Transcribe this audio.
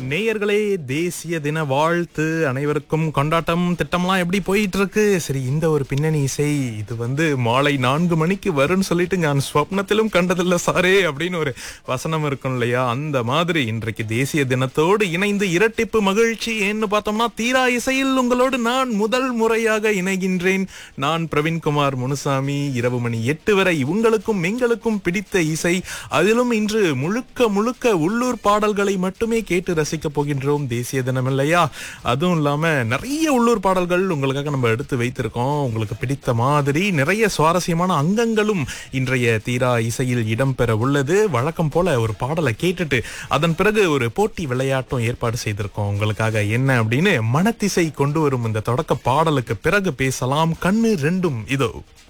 நேயர்களே தேசிய தின வாழ்த்து அனைவருக்கும் கொண்டாட்டம் திட்டம்லாம் எப்படி போயிட்டு இருக்கு சரி இந்த ஒரு பின்னணி இசை இது வந்து மாலை நான்கு மணிக்கு வரும்னு சொல்லிட்டு நான் ஸ்வப்னத்திலும் கண்டதில்ல சாரே அப்படின்னு ஒரு வசனம் இருக்கும் இல்லையா அந்த மாதிரி இன்றைக்கு தேசிய தினத்தோடு இணைந்து இரட்டிப்பு மகிழ்ச்சி ஏன்னு பார்த்தோம்னா தீரா இசையில் உங்களோடு நான் முதல் முறையாக இணைகின்றேன் நான் பிரவீன்குமார் முனுசாமி இரவு மணி எட்டு வரை உங்களுக்கும் எங்களுக்கும் பிடித்த இசை அதிலும் இன்று முழுக்க முழுக்க உள்ளூர் பாடல்களை மட்டுமே கேட்டு ரசிக்க போகின்றோம் தேசிய தினம் இல்லையா அதுவும் இல்லாம நிறைய உள்ளூர் பாடல்கள் உங்களுக்காக நம்ம எடுத்து வைத்திருக்கோம் உங்களுக்கு பிடித்த மாதிரி நிறைய சுவாரஸ்யமான அங்கங்களும் இன்றைய தீரா இசையில் இடம்பெற உள்ளது வழக்கம் போல ஒரு பாடலை கேட்டுட்டு அதன் பிறகு ஒரு போட்டி விளையாட்டும் ஏற்பாடு செய்திருக்கோம் உங்களுக்காக என்ன அப்படின்னு மனத்திசை கொண்டு வரும் இந்த தொடக்க பாடலுக்கு பிறகு பேசலாம் கண்ணு ரெண்டும் இதோ